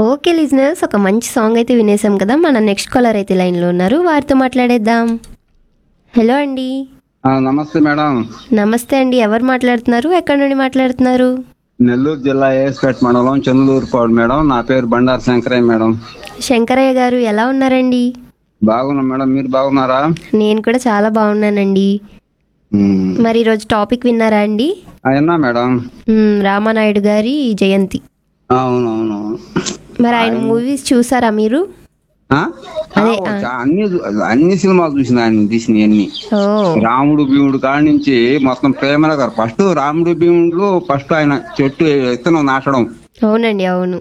Okay listeners ఒక మంచి song అయితే వినేసాం కదా మన నెక్స్ట్ కాలర్ అయితే లైన్లో ఉన్నారు వారితో మాట్లాడేద్దాం హలో అండి ఆ, నమస్తే మేడం నమస్తే అండి ఎవరు మాట్లాడుతున్నారు ఎక్కడి నుండి మాట్లాడుతున్నారు నెల్లూరు జిల్లా ఏఎస్పేట మండలం చంద్రూరుపాడు మేడం నా పేరు బండారు శంకరయ్య మేడం శంకరయ్య గారు ఎలా ఉన్నారండి బాగున్నా మేడం మీరు బాగున్నారా నేను కూడా చాలా బాగున్నానండి ఉమ్. మరి ఈరోజు టాపిక్ విన్నారా అండి ఆ, విన్నా మేడం మ్మ్, రామానాయుడు గారి జయంతి అవునవును మరి ఆయన మూవీస్ చూసారా మీరు ఆ? అదే, ఆ, చా- అన్ని అన్ని సినిమాలు చూసిన ఆయన తీసిన అన్ని ఓ రాముడు భీముడు కాడి నుంచి మొత్తం ప్రేమల గారు ఫస్ట్ రాముడు భీముడు ఫస్ట్ ఆయన చెట్టు విత్తనం నాటడం అవునండి అవును